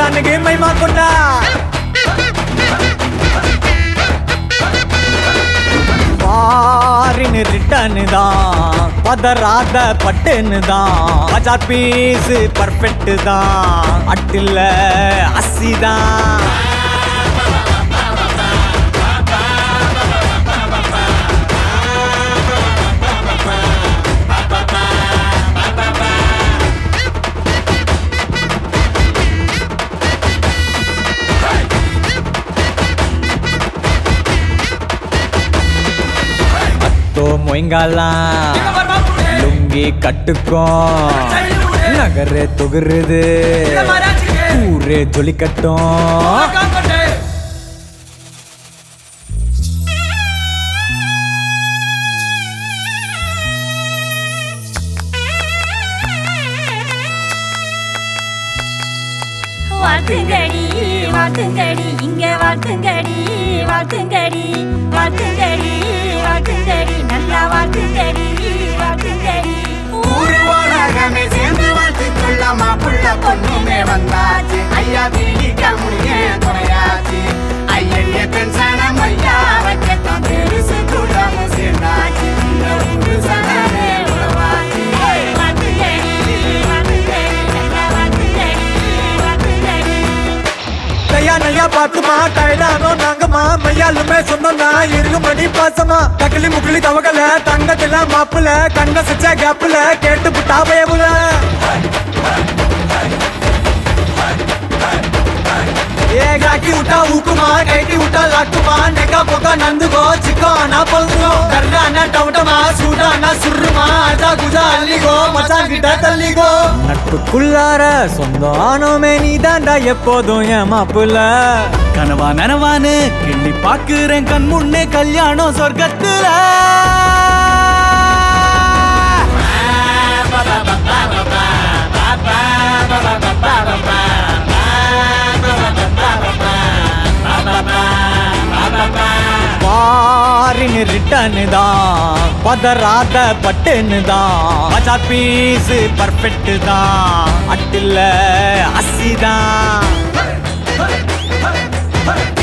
அன்னைக்கு மைமா கொண்டா பாரின்னு ரிட்டர்னு தான் பதறாத பட்டுன்னு தான் பஜார் பீஸ் பர்ஃபெக்ட் தான் அட்டில் அசி தான் அத்தோ மொயங்காலாம் லுங்கி கட்டுக்கும் நகரு தொகுருது ஊரே ஜொலிக்கட்டும் வாழ்த்துங்கடி வாழ்த்துங்கடி இங்க வாழ்த்துங்கடி வாழ்த்துங்கடி வாழ்த்துங்கடி வாழ்த்துங்கடி நல்லா வாழ்த்துங்கடி வாழ்த்துங்கடி ஊரு உலகமே சேர்ந்து வாழ்த்துக்குள்ள மாப்புள்ள பொண்ணுமே வந்தாச்சு ஐயா பீடிக்க முடிய துணையாச்சு ஐயடிய பென்சனம் ஐயா வைக்கத்தான் பெருசு கூட்டமும் சேர்ந்தாச்சு இந்த ஊரு சனமே உறவாச்சு வாழ்த்துங்கடி வாழ்த்துங்கடி நல்லா வாழ்த்துங்கடி வாழ்த்துங்கடி கையா நையா பாத்துமா கைலானோ நாங்கம்மா மையாலுமே சொன்னோம்னா இருக்கும்படி பாசமா தக்கிலி முக்கிலி தவகல தங்கத்துல மாப்புல கண்ண சிச்ச கேப்புல கேட்டு புட்டா பயமுல ஏ காக்கி விட்டா ஊக்குமா கைட்டி விட்டா லாக்குமா நெக்கா பொக்கா நந்துகோ சிக்கோ அண்ணா பல்கோ கர்ணா அண்ணா டவுட்டமா சூடா அண்ணா சுருமா அஜா குஜா அள்ளிகோ மச்சான் கிட்ட தள்ளிகோ நட்புக்குள்ளார சொந்தம் ஆனோமே நீ தாண்டா எப்போதும் என் மாப்புல கனவா நனவான்னு கிள்ளி பாக்குறேன் கண் முன்னே கல்யாணம் சொர்க்கத்துல பாரின்னு ரிட்டர்னு தான் பதறாத பட்டுன்னு தான் பஜார் பீஸ் பர்ஃபெக்ட் தான் அட்டில் அசி தான்